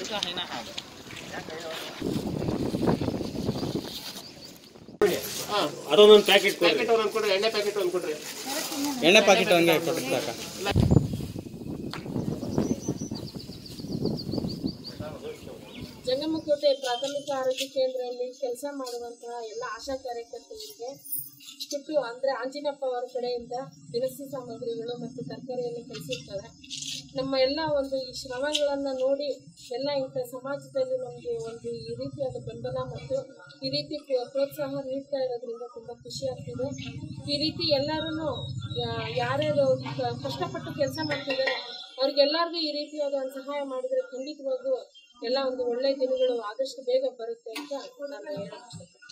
ಅದೊಂದೊಂದು packet ಕೊಡ್ರಿ packet ಒಂದೊಂದು ಕೊಡ್ರಿ ಎಣ್ಣೆ ಪ್ಯಾಕೆಟ್ ಒಂದು ಕೊಡ್ರಿ ಎಣ್ಣೆ ಪ್ಯಾಕೆಟ್ ಹಂಗೆ ಕೊಟ್ರಿ ಸಾಕ ಜಂಗಮಕೋಟೆ ಪ್ರಾಥಮಿಕ ಆರೋಗ್ಯ ಕೇಂದ್ರದಲ್ಲಿ ಕೆಲಸ ಮಾಡುವಂತಹ ಎಲ್ಲ ಆಶಾ ಕಾರ್ಯಕರ್ತರಿಗೆ ಇಷ್ಟು ಅಂದ್ರೆ ಆಂಜಿನಪ್ಪ ಅವರ ಕಡೆಯಿಂದ ದಿನಸಿ ಸಾಮಗ್ರಿಗಳು ಮತ್ತು ತರಕಾರಿಯನ್ನು ಕಳಿಸಿರ್ತಾರೆ ನಮ್ಮ ಎಲ್ಲ ಒಂದು ಈ ಶ್ರಮಗಳನ್ನು ನೋಡಿ ಎಲ್ಲ ಇಂಥ ಸಮಾಜದಲ್ಲಿ ನಮಗೆ ಒಂದು ಈ ರೀತಿಯಾದ ಬೆಂಬಲ ಮತ್ತು ಈ ರೀತಿ ಪ್ರೋ- ಪ್ರೋತ್ಸಾಹ ನೀಡ್ತಾ ಇರೋದ್ರಿಂದ ತುಂಬ ಖುಷಿ ಆಗ್ತಿದೆ ಈ ರೀತಿ ಎಲ್ಲರೂ ಯಾರ್ಯಾರು ಕ- ಕಷ್ಟಪಟ್ಟು ಕೆಲಸ ಮಾಡ್ತಿದ್ದಾರೆ ಅವ್ರಿಗೆಲ್ಲರಿಗೂ ಈ ರೀತಿಯಾದ ಒಂದು ಸಹಾಯ ಮಾಡಿದರೆ ಖಂಡಿತವಾಗೂ ಎಲ್ಲ ಒಂದು ಒಳ್ಳೆಯ ದಿನಗಳು ಆದಷ್ಟು ಬೇಗ ಬರುತ್ತೆ ಅಂತ ನಾನು ಹೇಳಕ್ ಇಷ್ಟಪಡ್ತೀನಿ